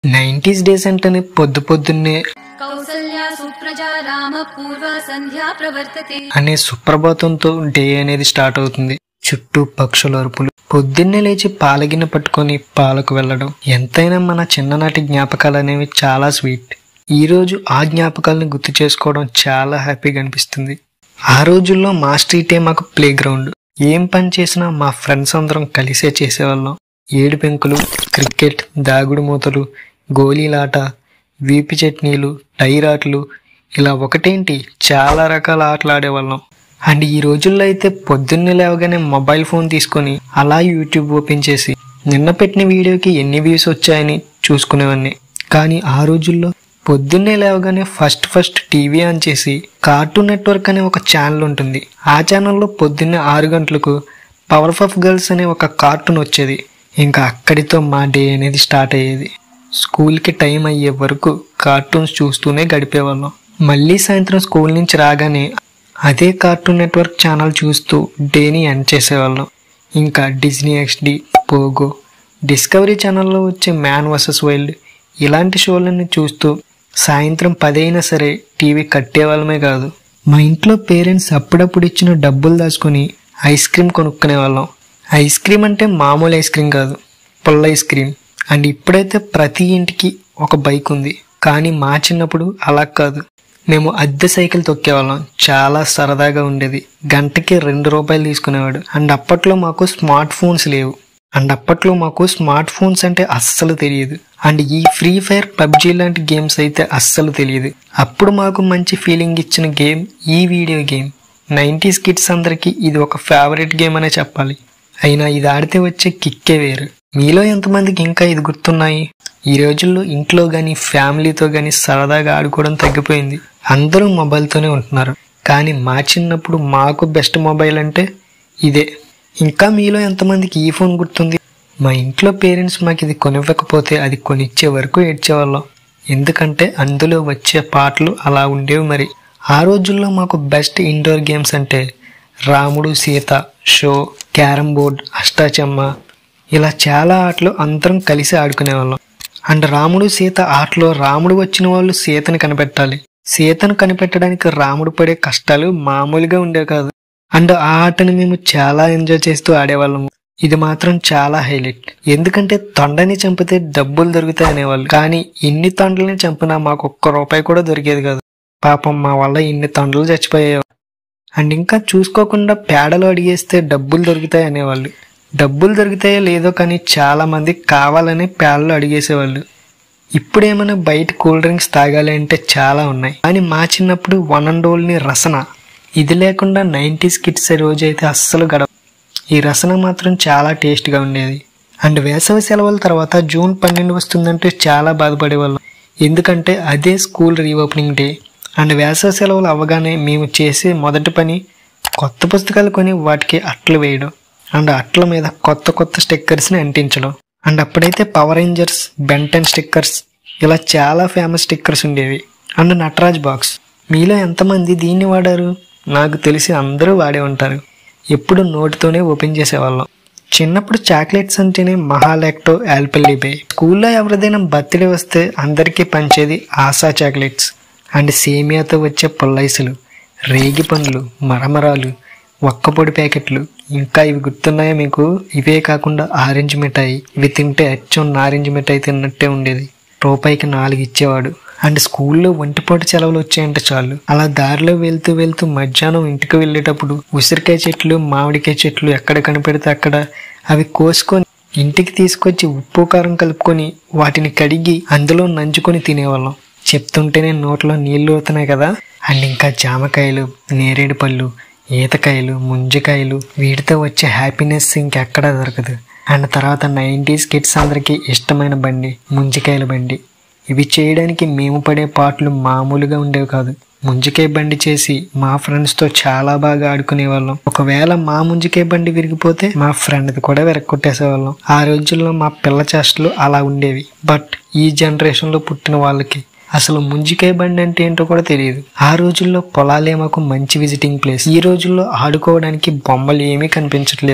Nineties days అంటేనే పొద్దు పొద్దున్నే కౌసల్యా సుప్రజా రామ పూర్వ సంధ్యా ప్రవర్తతే అనే సుప్రభాతంతో డే అనేది స్టార్ట్ అవుతుంది చుట్టూ పక్షుల అరుపులు పొద్దున్నే లేచి పాలగిన పట్టుకొని పాలకు వెళ్ళడం ఎంతైనా మన చిన్ననాటి జ్ఞాపకాలు అనేవి చాలా స్వీట్ ఈ రోజు ఆ జ్ఞాపకాలను గుర్తు చేసుకోవడం చాలా హ్యాపీగా అనిపిస్తుంది ఆ రోజుల్లో మా స్ట్రీటే మాకు ప్లే గ్రౌండ్ ఏం పని చేసినా మా ఫ్రెండ్స్ అందరం కలిసే చేసేవాళ్ళం ఏడు పెంకులు క్రికెట్ దాగుడు మూతలు గోళీలాట వీపి చట్నీలు టైర్ ఆటలు ఇలా ఒకటేంటి చాలా రకాల ఆటలు ఆడేవాళ్ళం అండ్ ఈ రోజుల్లో అయితే పొద్దున్నే లేవగానే మొబైల్ ఫోన్ తీసుకొని అలా యూట్యూబ్ ఓపెన్ చేసి నిన్న పెట్టిన వీడియోకి ఎన్ని వ్యూస్ వచ్చాయని చూసుకునేవాడిని కానీ ఆ రోజుల్లో పొద్దున్నే లేవగానే ఫస్ట్ ఫస్ట్ టీవీ ఆన్ చేసి కార్టూన్ నెట్వర్క్ అనే ఒక ఛానల్ ఉంటుంది ఆ ఛానల్లో పొద్దున్నే ఆరు గంటలకు పవర్ ఆఫ్ గర్ల్స్ అనే ఒక కార్టూన్ వచ్చేది ఇంకా అక్కడితో మా డే అనేది స్టార్ట్ అయ్యేది స్కూల్కి టైం అయ్యే వరకు కార్టూన్స్ చూస్తూనే గడిపేవాళ్ళం మళ్ళీ సాయంత్రం స్కూల్ నుంచి రాగానే అదే కార్టూన్ నెట్వర్క్ ఛానల్ చూస్తూ డేని ఎండ్ చేసేవాళ్ళం ఇంకా డిజ్నీ ఎక్స్డి పోగో డిస్కవరీ ఛానల్లో వచ్చే మ్యాన్ వర్సెస్ వైల్డ్ ఇలాంటి షోలన్నీ చూస్తూ సాయంత్రం పదైనా సరే టీవీ కట్టేవాళ్ళమే కాదు మా ఇంట్లో పేరెంట్స్ అప్పుడప్పుడు ఇచ్చిన డబ్బులు దాచుకొని ఐస్ క్రీమ్ కొనుక్కునే వాళ్ళం ఐస్ క్రీమ్ అంటే మామూలు ఐస్ క్రీమ్ కాదు పుల్ల ఐస్ క్రీమ్ అండ్ ఇప్పుడైతే ప్రతి ఇంటికి ఒక బైక్ ఉంది కానీ మా చిన్నప్పుడు అలా కాదు మేము అద్దె సైకిల్ తొక్కేవాళ్ళం చాలా సరదాగా ఉండేది గంటకి రెండు రూపాయలు తీసుకునేవాడు అండ్ అప్పట్లో మాకు స్మార్ట్ ఫోన్స్ లేవు అండ్ అప్పట్లో మాకు స్మార్ట్ ఫోన్స్ అంటే అస్సలు తెలియదు అండ్ ఈ ఫ్రీ ఫైర్ పబ్జీ లాంటి గేమ్స్ అయితే అస్సలు తెలియదు అప్పుడు మాకు మంచి ఫీలింగ్ ఇచ్చిన గేమ్ ఈ వీడియో గేమ్ నైంటీస్ కిడ్స్ అందరికీ ఇది ఒక ఫేవరెట్ గేమ్ అనే చెప్పాలి అయినా ఇది ఆడితే వచ్చే కిక్కే వేరు మీలో ఎంతమందికి ఇంకా ఇది గుర్తున్నాయి ఈ రోజుల్లో ఇంట్లో కానీ ఫ్యామిలీతో కానీ సరదాగా ఆడుకోవడం తగ్గిపోయింది అందరూ మొబైల్తోనే ఉంటున్నారు కానీ మా చిన్నప్పుడు మాకు బెస్ట్ మొబైల్ అంటే ఇదే ఇంకా మీలో ఎంతమందికి ఈ ఫోన్ గుర్తుంది మా ఇంట్లో పేరెంట్స్ మాకు ఇది కొనివ్వకపోతే అది కొనిచ్చే వరకు ఏడ్చేవాళ్ళం ఎందుకంటే అందులో వచ్చే పాటలు అలా ఉండేవి మరి ఆ రోజుల్లో మాకు బెస్ట్ ఇండోర్ గేమ్స్ అంటే రాముడు సీత షో క్యారమ్ బోర్డ్ అష్టాచమ్మ ఇలా చాలా ఆటలు అందరం కలిసి ఆడుకునేవాళ్ళం అండ్ రాముడు సీత ఆటలో రాముడు వచ్చిన వాళ్ళు సీతను కనిపెట్టాలి సీతను కనిపెట్టడానికి రాముడు పడే కష్టాలు మామూలుగా ఉండేవి కాదు అండ్ ఆ ఆటని మేము చాలా ఎంజాయ్ చేస్తూ ఆడేవాళ్ళము ఇది మాత్రం చాలా హైలైట్ ఎందుకంటే తొండని చంపితే డబ్బులు దొరుకుతాయి అనేవాళ్ళు కానీ ఇన్ని తొండలని చంపినా మాకు ఒక్క రూపాయి కూడా దొరికేది కాదు పాపం మా వల్ల ఇన్ని తొండలు చచ్చిపోయాయి అండ్ ఇంకా చూసుకోకుండా పేడలు అడిగేస్తే డబ్బులు దొరుకుతాయి అనేవాళ్ళు డబ్బులు దొరుకుతాయో లేదో కానీ చాలా మంది కావాలని పేడలు అడిగేసేవాళ్ళు ఇప్పుడు ఏమైనా బయట కూల్ డ్రింక్స్ తాగాలి అంటే చాలా ఉన్నాయి కానీ మా చిన్నప్పుడు వన్ అండ్ ఓన్లీ రసన ఇది లేకుండా నైంటీస్ కిడ్స్ రోజు అయితే అస్సలు గడవ ఈ రసన మాత్రం చాలా టేస్ట్గా ఉండేది అండ్ వేసవి సెలవుల తర్వాత జూన్ పన్నెండు వస్తుందంటే చాలా బాధపడేవాళ్ళం ఎందుకంటే అదే స్కూల్ రీఓపెనింగ్ డే అండ్ వేసవి సెలవులు అవ్వగానే మేము చేసే మొదటి పని కొత్త పుస్తకాలు కొని వాటికి అట్లు వేయడం అండ్ అట్ల మీద కొత్త కొత్త స్టిక్కర్స్ని అంటించడం అండ్ అప్పుడైతే పవర్ రేంజర్స్ బెంటన్ స్టిక్కర్స్ ఇలా చాలా ఫేమస్ స్టిక్కర్స్ ఉండేవి అండ్ నటరాజ్ బాక్స్ మీలో ఎంతమంది దీన్ని వాడారు నాకు తెలిసి అందరూ వాడే ఉంటారు ఎప్పుడు నోటితోనే ఓపెన్ చేసేవాళ్ళం చిన్నప్పుడు చాక్లెట్స్ అంటేనే మహాలాక్టో ఆల్పెల్లిబే స్కూల్లో ఎవరిదైనా బర్త్డే వస్తే అందరికీ పంచేది ఆశా చాక్లెట్స్ అండ్ సేమియాతో వచ్చే పుల్లైసులు రేగి పండ్లు మరమరాలు ఒక్కపొడి ప్యాకెట్లు ఇంకా ఇవి గుర్తున్నాయా మీకు ఇవే కాకుండా ఆరెంజ్ మిఠాయి ఇవి తింటే అచ్చం నారింజ మిఠాయి తిన్నట్టే ఉండేది రూపాయికి నాలుగు ఇచ్చేవాడు అండ్ స్కూల్లో ఒంటిపోటు సెలవులు వచ్చాయంటే చాలు అలా దారిలో వెళ్తూ వెళ్తూ మధ్యాహ్నం ఇంటికి వెళ్ళేటప్పుడు ఉసిరికాయ చెట్లు మామిడికాయ చెట్లు ఎక్కడ కనిపెడితే అక్కడ అవి కోసుకొని ఇంటికి తీసుకొచ్చి ఉప్పు కారం కలుపుకొని వాటిని కడిగి అందులో నంచుకొని తినేవాళ్ళం చెప్తుంటేనే నోట్లో నీళ్లు అవుతున్నాయి కదా అండ్ ఇంకా జామకాయలు నేరేడు పళ్ళు ఈతకాయలు ముంజికాయలు వీటితో వచ్చే హ్యాపీనెస్ ఇంకెక్కడా దొరకదు అండ్ తర్వాత నైంటీస్ కిడ్స్ అందరికీ ఇష్టమైన బండి ముంజికాయల బండి ఇవి చేయడానికి మేము పడే పాటలు మామూలుగా ఉండేవి కాదు ముంజికాయ బండి చేసి మా ఫ్రెండ్స్తో చాలా బాగా ఆడుకునే వాళ్ళం ఒకవేళ మా ముంజికాయ బండి విరిగిపోతే మా ఫ్రెండ్ది కూడా విరగొట్టేసేవాళ్ళం ఆ రోజుల్లో మా పిల్ల చేష్టలు అలా ఉండేవి బట్ ఈ జనరేషన్లో పుట్టిన వాళ్ళకి అసలు ముంజికాయ బండి అంటే ఏంటో కూడా తెలియదు ఆ రోజుల్లో పొలాలే మాకు మంచి విజిటింగ్ ప్లేస్ ఈ రోజుల్లో ఆడుకోవడానికి బొమ్మలు ఏమీ కనిపించట్లేదు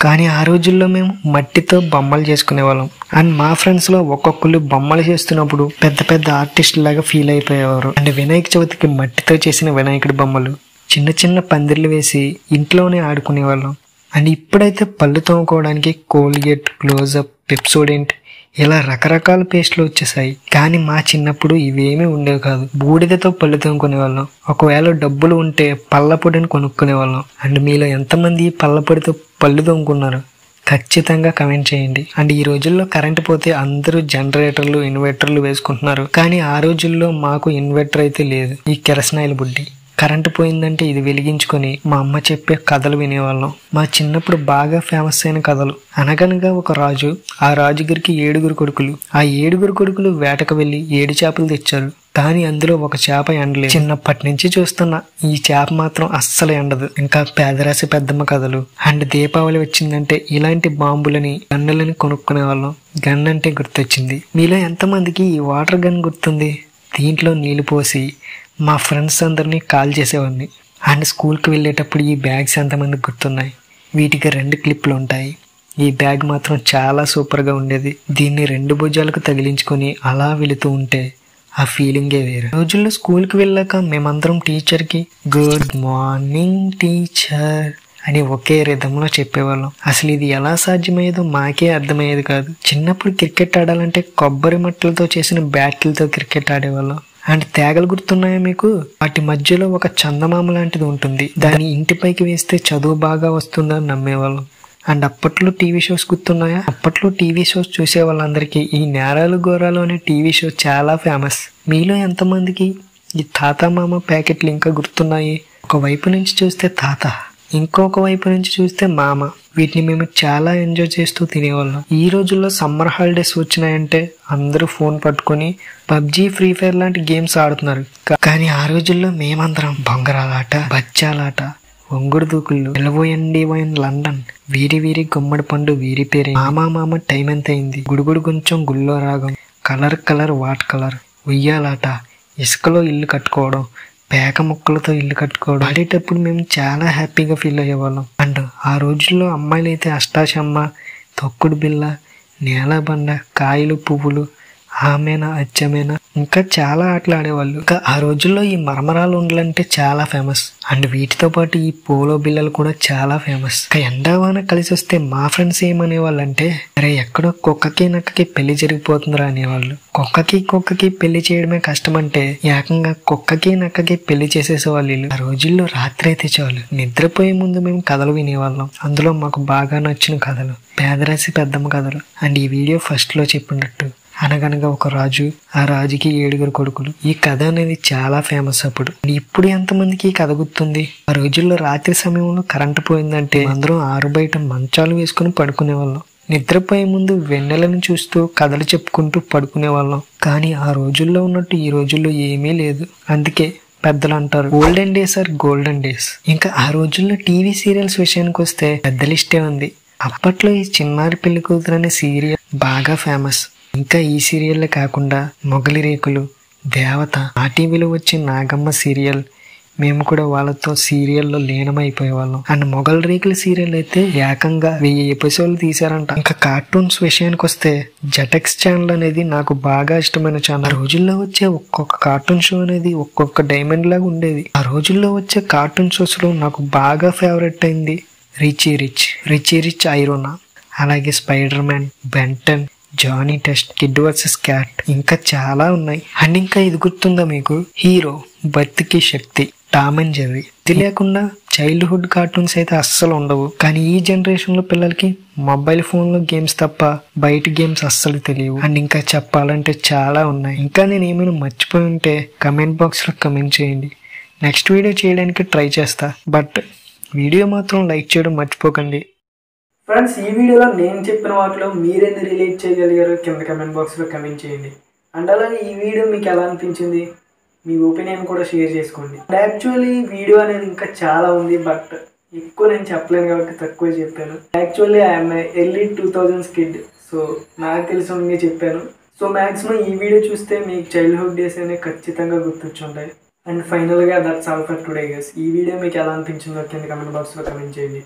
కానీ ఆ రోజుల్లో మేము మట్టితో బొమ్మలు చేసుకునేవాళ్ళం అండ్ మా ఫ్రెండ్స్ లో ఒక్కొక్కరు బొమ్మలు చేస్తున్నప్పుడు పెద్ద పెద్ద ఆర్టిస్ట్ లాగా ఫీల్ అయిపోయేవారు అండ్ వినాయక చవితికి మట్టితో చేసిన వినాయకుడి బొమ్మలు చిన్న చిన్న పందిర్లు వేసి ఇంట్లోనే ఆడుకునేవాళ్ళం అండ్ ఇప్పుడైతే పళ్ళు తోముకోవడానికి కోల్గేట్ క్లోజప్ పెప్సోడెంట్ ఇలా రకరకాల పేస్ట్లు వచ్చేసాయి కానీ మా చిన్నప్పుడు ఇవేమీ ఉండేవి కాదు బూడిదతో పళ్ళు తోముకునే వాళ్ళం ఒకవేళ డబ్బులు ఉంటే పళ్ళ పొడిని కొనుక్కునే వాళ్ళం అండ్ మీలో ఎంతమంది పళ్ళ పొడితో పళ్ళు తోముకున్నారు ఖచ్చితంగా కమెంట్ చేయండి అండ్ ఈ రోజుల్లో కరెంట్ పోతే అందరూ జనరేటర్లు ఇన్వర్టర్లు వేసుకుంటున్నారు కానీ ఆ రోజుల్లో మాకు ఇన్వర్టర్ అయితే లేదు ఈ కెరసనాయిల బుడ్డి కరెంటు పోయిందంటే ఇది వెలిగించుకొని మా అమ్మ చెప్పే కథలు వినేవాళ్ళం మా చిన్నప్పుడు బాగా ఫేమస్ అయిన కథలు అనగనగా ఒక రాజు ఆ రాజుగారికి ఏడుగురు కొడుకులు ఆ ఏడుగురు కొడుకులు వేటకు వెళ్లి ఏడు చేపలు తెచ్చారు కానీ అందులో ఒక చేప ఎండలేదు చిన్నప్పటి నుంచి చూస్తున్న ఈ చేప మాత్రం అస్సలు ఎండదు ఇంకా పేదరాశి పెద్దమ్మ కథలు అండ్ దీపావళి వచ్చిందంటే ఇలాంటి బాంబులని గన్నులని కొనుక్కునే వాళ్ళం గన్ అంటే గుర్తొచ్చింది మీలో ఎంతమందికి ఈ వాటర్ గన్ గుర్తుంది దీంట్లో నీళ్లు పోసి మా ఫ్రెండ్స్ అందరినీ కాల్ చేసేవాడిని అండ్ స్కూల్కి వెళ్ళేటప్పుడు ఈ బ్యాగ్స్ ఎంతమందికి గుర్తున్నాయి వీటికి రెండు క్లిప్లు ఉంటాయి ఈ బ్యాగ్ మాత్రం చాలా సూపర్గా ఉండేది దీన్ని రెండు భుజాలకు తగిలించుకొని అలా వెళుతూ ఉంటే ఆ ఫీలింగే వేరు రోజుల్లో స్కూల్కి వెళ్ళాక మేమందరం టీచర్కి గుడ్ మార్నింగ్ టీచర్ అని ఒకే రిధంలో చెప్పేవాళ్ళం అసలు ఇది ఎలా సాధ్యమయ్యేదో మాకే అర్థమయ్యేది కాదు చిన్నప్పుడు క్రికెట్ ఆడాలంటే కొబ్బరి మట్టలతో చేసిన బ్యాట్లతో క్రికెట్ ఆడేవాళ్ళం అండ్ తేగలు గుర్తున్నాయా మీకు వాటి మధ్యలో ఒక చందమామ లాంటిది ఉంటుంది దాన్ని ఇంటిపైకి వేస్తే చదువు బాగా వస్తుందని నమ్మేవాళ్ళం అండ్ అప్పట్లో టీవీ షోస్ గుర్తున్నాయా అప్పట్లో టీవీ షోస్ చూసే వాళ్ళందరికీ ఈ నేరాలు ఘోరాలు అనే టీవీ షో చాలా ఫేమస్ మీలో ఎంతమందికి ఈ తాత మామ ప్యాకెట్లు ఇంకా గుర్తున్నాయి ఒక వైపు నుంచి చూస్తే తాత ఇంకొక వైపు నుంచి చూస్తే మామ వీటిని మేము చాలా ఎంజాయ్ చేస్తూ తినేవాళ్ళం ఈ రోజుల్లో సమ్మర్ హాలిడేస్ వచ్చినాయంటే అందరూ ఫోన్ పట్టుకొని పబ్జీ ఫ్రీ ఫైర్ లాంటి గేమ్స్ ఆడుతున్నారు కా- కానీ ఆ రోజుల్లో మేమందరం బొంగరాలాట బచ్చాలాట ఒంగుడు దూకుళ్ళు నిలబోయండి పోయిన లండన్ వీరి వీరి గుమ్మడి పండు వీరి పేరే మామా మామ టైం ఎంత అయింది గుడుగుడు కొంచెం గుల్లో రాగం కలర్ కలర్ వాట్ కలర్ ఉయ్యాలాట ఇసుకలో ఇల్లు కట్టుకోవడం పేక ముక్కలతో ఇల్లు కట్టుకోవడం ఆడేటప్పుడు మేము చాలా హ్యాపీగా ఫీల్ అయ్యేవాళ్ళం అండ్ ఆ రోజుల్లో అమ్మాయిలు అయితే అష్టాచమ్మ తొక్కుడు బిల్ల నేలబండ కాయలు పువ్వులు ఆమెనా అచ్చమేనా ఇంకా చాలా ఆటలు ఆడేవాళ్ళు ఇంకా ఆ రోజుల్లో ఈ మరమరాలు ఉండలంటే చాలా ఫేమస్ అండ్ వీటితో పాటు ఈ పోలో బిల్లలు కూడా చాలా ఫేమస్ ఇంకా ఎండావాన కలిసి వస్తే మా ఫ్రెండ్స్ ఏమనేవాళ్ళంటే అరే ఎక్కడో కుక్కకి నక్కకి పెళ్లి జరిగిపోతుందిరా అనేవాళ్ళు కుక్కకి కుక్కకి పెళ్లి చేయడమే కష్టం అంటే ఏకంగా కుక్కకి నక్కకి పెళ్లి చేసేసేవాళ్ళు వీళ్ళు. ఆ రోజుల్లో రాత్రి అయితే చాలు నిద్రపోయే ముందు మేము కథలు వినేవాళ్ళం అందులో మాకు బాగా నచ్చిన కథలు పేదరాశి పెద్దమ్మ కథలు అండ్ ఈ వీడియో ఫస్ట్ లో చెప్పినట్టు అనగనగా ఒక రాజు ఆ రాజుకి ఏడుగురు కొడుకులు ఈ కథ అనేది చాలా ఫేమస్ అప్పుడు ఇప్పుడు ఎంతమందికి ఈ కథ గుర్తుంది ఆ రోజుల్లో రాత్రి సమయంలో కరెంటు పోయిందంటే అందరం ఆరు బయట మంచాలు వేసుకుని పడుకునే వాళ్ళం నిద్రపోయే ముందు వెన్నెలను చూస్తూ కథలు చెప్పుకుంటూ పడుకునే వాళ్ళం కానీ ఆ రోజుల్లో ఉన్నట్టు ఈ రోజుల్లో ఏమీ లేదు అందుకే పెద్దలు అంటారు golden days are golden days ఇంకా ఆ రోజుల్లో టీవీ సీరియల్స్ విషయానికి వస్తే పెద్ద లిస్టే ఉంది అప్పట్లో ఈ చిన్నారి పెళ్లి కూతురు అనే సీరియల్ బాగా ఫేమస్ ఇంకా ఈ సీరియల్లే కాకుండా మొగలి రేకులు దేవత ఆ టీవీలో వచ్చే నాగమ్మ సీరియల్ మేము కూడా వాళ్ళతో సీరియల్లో లీనమైపోయేవాళ్ళం అండ్ మొగల్ రేకుల సీరియల్ అయితే ఏకంగా వెయ్యి ఎపిసోడ్లు తీశారంట ఇంకా కార్టూన్స్ విషయానికి వస్తే జటెక్స్ ఛానల్ అనేది నాకు బాగా ఇష్టమైన ఛానల్ ఆ రోజుల్లో వచ్చే ఒక్కొక్క కార్టూన్ షో అనేది ఒక్కొక్క డైమండ్ లాగా ఉండేది ఆ రోజుల్లో వచ్చే కార్టూన్ షోస్ లో నాకు బాగా ఫేవరెట్ అయింది రిచీ రిచ్ రిచీ రిచ్ ఐరోనా అలాగే Spider Man Ben Ten Johnny Test kid versus cat ఇంకా చాలా ఉన్నాయి అండ్ ఇంకా ఇది గుర్తుందా మీకు హీరో బతికి శక్తి టామ్ అండ్ జెర్రీ ఇది లేకుండా చైల్డ్హుడ్ కార్టూన్స్ అయితే అస్సలు ఉండవు కానీ ఈ జనరేషన్ లో పిల్లలకి మొబైల్ ఫోన్ లో గేమ్స్ తప్ప బయట గేమ్స్ అస్సలు తెలియవు అండ్ ఇంకా చెప్పాలంటే చాలా ఉన్నాయి ఇంకా నేను ఏమైనా మర్చిపోయి ఉంటే కమెంట్ బాక్స్ లో కమెంట్ చేయండి నెక్స్ట్ వీడియో చేయడానికి ట్రై చేస్తా బట్ వీడియో మాత్రం లైక్ చేయడం మర్చిపోకండి ఫ్రెండ్స్ ఈ వీడియోలో నేను చెప్పిన వాటిలో మీరేది రిలేట్ చేయగలిగారో కింద కమెంట్ బాక్స్లో కమెంట్ చేయండి అండ్ అలాగే ఈ వీడియో మీకు ఎలా అనిపించింది మీ ఒపీనియన్ కూడా షేర్ చేసుకోండి యాక్చువల్లీ వీడియో అనేది ఇంకా చాలా ఉంది బట్ ఎక్కువ నేను చెప్పలేను కాబట్టి తక్కువ చెప్పాను actually I'm early two thousands kid so నాకు తెలిసి చెప్పాను సో మ్యాక్సిమం ఈ వీడియో చూస్తే మీకు చైల్డ్హుడ్ డేస్ అనేవి ఖచ్చితంగా గుర్తొచ్చుంటాయి అండ్ ఫైనల్గా that's all for today guys ఈ వీడియో మీకు ఎలా అనిపించిందో కింద కమెంట్ బాక్స్లో కమెంట్ చేయండి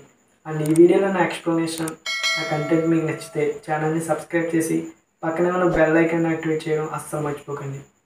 అండ్ ఈ వీడియోలో నా ఎక్స్ప్లెనేషన్ నా కంటెంట్ మీకు నచ్చితే ఛానల్ని సబ్స్క్రైబ్ చేసి పక్కనే ఉన్న బెల్ ఐకాన్ యాక్టివేట్ చేయడం అస్సలు మర్చిపోకండి